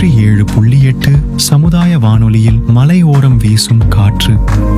நூற்றி ஏழு புள்ளி எட்டு சமுதாய வானொலியில் மலையோரம் வீசும் காற்று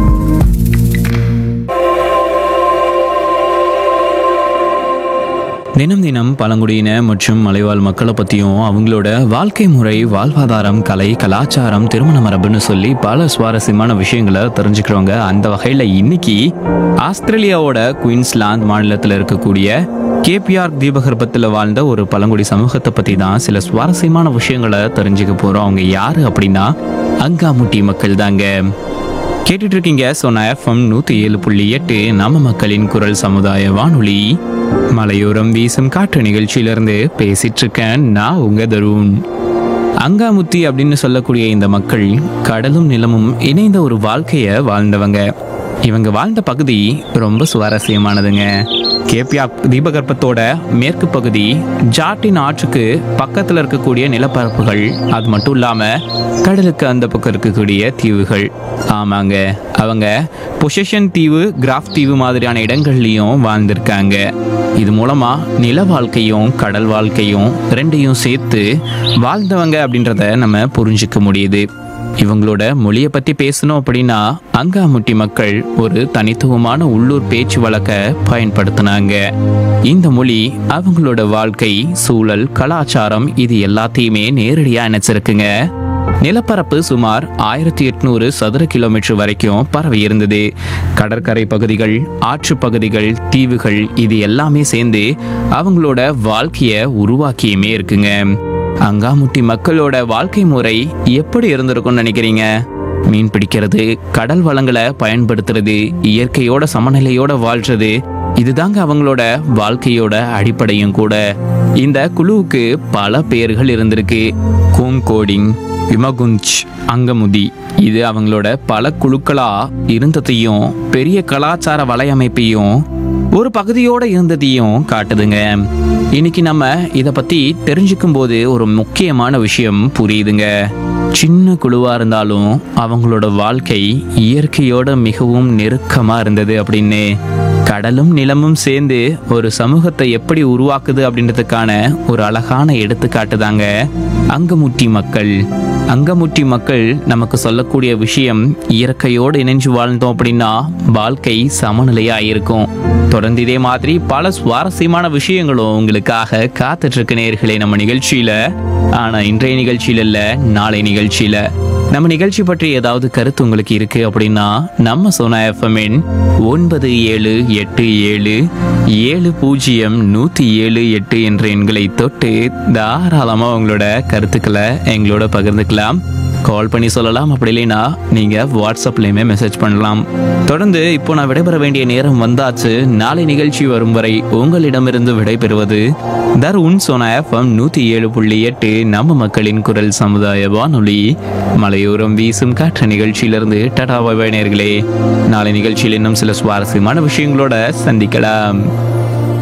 தினம் தினம் பழங்குடியின மற்றும் மலைவாழ் மக்களை பற்றியும் அவங்களோட வாழ்க்கை முறை வாழ்வாதாரம் கலை கலாச்சாரம் திருமண மரபுன்னு சொல்லி பல சுவாரஸ்யமான விஷயங்களை தெரிஞ்சுக்கிறோங்க அந்த வகையில் இன்னைக்கு ஆஸ்திரேலியாவோட குயின்ஸ்லாந்து மாநிலத்தில் இருக்கக்கூடிய கேபிஆர் தீபகற்பத்தில் வாழ்ந்த ஒரு பழங்குடி சமூகத்தை பற்றி தான் சில சுவாரஸ்யமான விஷயங்களை தெரிஞ்சுக்க போகிறோம் அவங்க யாரு அப்படின்னா அங்காமுட்டி மக்கள் தாங்க கேட்டுட்டு இருக்கீங்க சோனா எஃப்எம் நூத்தி ஏழு புள்ளி எட்டு நம்ம மக்களின் குரல் சமுதாய வானொலி மலையோரம் வீசும் காற்று நிகழ்ச்சியிலிருந்து பேசிட்டு இருக்கேன் நான் உங்க தருண் அங்காமுத்தி அப்படின்னு சொல்லக்கூடிய இந்த மக்கள் கடலும் நிலமும் இணைந்த ஒரு வாழ்க்கைய வாழ்ந்தவங்க இவங்க வாழ்ந்த பகுதி ரொம்ப சுவாரஸ்யமானதுங்க கேபியா தீபகற்பத்தோட மேற்கு பகுதி ஜாட்டின் ஆற்றுக்கு பக்கத்தில் இருக்கக்கூடிய நிலப்பரப்புகள் அது மட்டும் இல்லாம கடலுக்கு அந்த பக்கம் இருக்கக்கூடிய தீவுகள் ஆமாங்க அவங்க பொசிஷன் தீவு கிராஃப் தீவு மாதிரியான இடங்கள்லையும் வாழ்ந்திருக்காங்க இது மூலமா நில வாழ்க்கையும் கடல் வாழ்க்கையும் ரெண்டையும் சேர்த்து வாழ்ந்தவங்க அப்படின்றத நம்ம புரிஞ்சுக்க முடியுது இவங்களோட மொழியை பத்தி பேசணும் அப்படின்னா அங்காமுட்டி மக்கள் ஒரு தனித்துவமான உள்ளூர் பேச்சு வழக்க பயன்படுத்தினாங்க இந்த மொழி அவங்களோட வாழ்க்கை சூழல் கலாச்சாரம் இது எல்லாத்தையுமே நேரடியா இணைச்சிருக்குங்க நிலப்பரப்பு சுமார் ஆயிரத்தி எட்நூறு சதுர கிலோமீட்டர் வரைக்கும் பரவி இருந்தது கடற்கரை பகுதிகள் ஆற்று பகுதிகள் தீவுகள் இது எல்லாமே சேர்ந்து அவங்களோட வாழ்க்கைய உருவாக்கியுமே இருக்குங்க அங்காமுட்டி மக்களோட வாழ்க்கை முறை எப்படி இருந்திருக்கும்னு நினைக்கிறீங்க மீன் பிடிக்கிறது கடல் வளங்களை பயன்படுத்துறது இயற்கையோட சமநிலையோட வாழ்றது இதுதாங்க அவங்களோட வாழ்க்கையோட அடிப்படையும் கூட இந்த குழுவுக்கு பல பெயர்கள் இருந்திருக்கு கூம் கோடிங் விமகுஞ்ச் அங்கமுதி இது அவங்களோட பல குழுக்களா இருந்ததையும் பெரிய கலாச்சார வலையமைப்பையும் ஒரு பகுதியோட இருந்ததையும் காட்டுதுங்க இன்னைக்கு நம்ம இதை பத்தி தெரிஞ்சுக்கும் போது ஒரு முக்கியமான விஷயம் புரியுதுங்க சின்ன குழுவா இருந்தாலும் அவங்களோட வாழ்க்கை இயற்கையோட மிகவும் நெருக்கமா இருந்தது அப்படின்னு கடலும் நிலமும் சேர்ந்து ஒரு சமூகத்தை எப்படி உருவாக்குது அப்படின்றதுக்கான ஒரு அழகான எடுத்துக்காட்டு தாங்க அங்கமுட்டி மக்கள் அங்கமுட்டி மக்கள் நமக்கு சொல்லக்கூடிய விஷயம் இயற்கையோடு இணைஞ்சு வாழ்ந்தோம் அப்படின்னா வாழ்க்கை சமநிலையா இருக்கும் தொடர்ந்து இதே மாதிரி பல சுவாரஸ்யமான விஷயங்களும் உங்களுக்காக காத்துட்டு இருக்கு நேர்களே நம்ம நிகழ்ச்சியில ஆனா இன்றைய நிகழ்ச்சியில இல்ல நாளை நிகழ்ச்சியில நம்ம நிகழ்ச்சி பற்றி ஏதாவது கருத்து உங்களுக்கு இருக்கு அப்படின்னா நம்ம சோனா எஃப்எம்மின் ஒன்பது ஏழு எட்டு ஏழு ஏழு பூஜ்ஜியம் நூற்றி ஏழு எட்டு என்ற எண்களை தொட்டு தாராளமாக உங்களோட கருத்துக்களை எங்களோட பகிர்ந்துக்கலாம் கால் பண்ணி சொல்லலாம் அப்படி இல்லைன்னா நீங்கள் வாட்ஸ்அப்லேயுமே மெசேஜ் பண்ணலாம் தொடர்ந்து இப்போ நான் விடைபெற வேண்டிய நேரம் வந்தாச்சு நாளை நிகழ்ச்சி வரும் வரை உங்களிடமிருந்து விடைபெறுவது தருண் சோனா எஃப்எம் நூற்றி ஏழு புள்ளி எட்டு நம்ம மக்களின் குரல் சமுதாய வானொலி மலையோரம் வீசும் காற்று நிகழ்ச்சியிலிருந்து டடா பாய் நேயர்களே நாளை நிகழ்ச்சியில் இன்னும் சில சுவாரஸ்யமான விஷயங்களோட சந்திக்கலாம்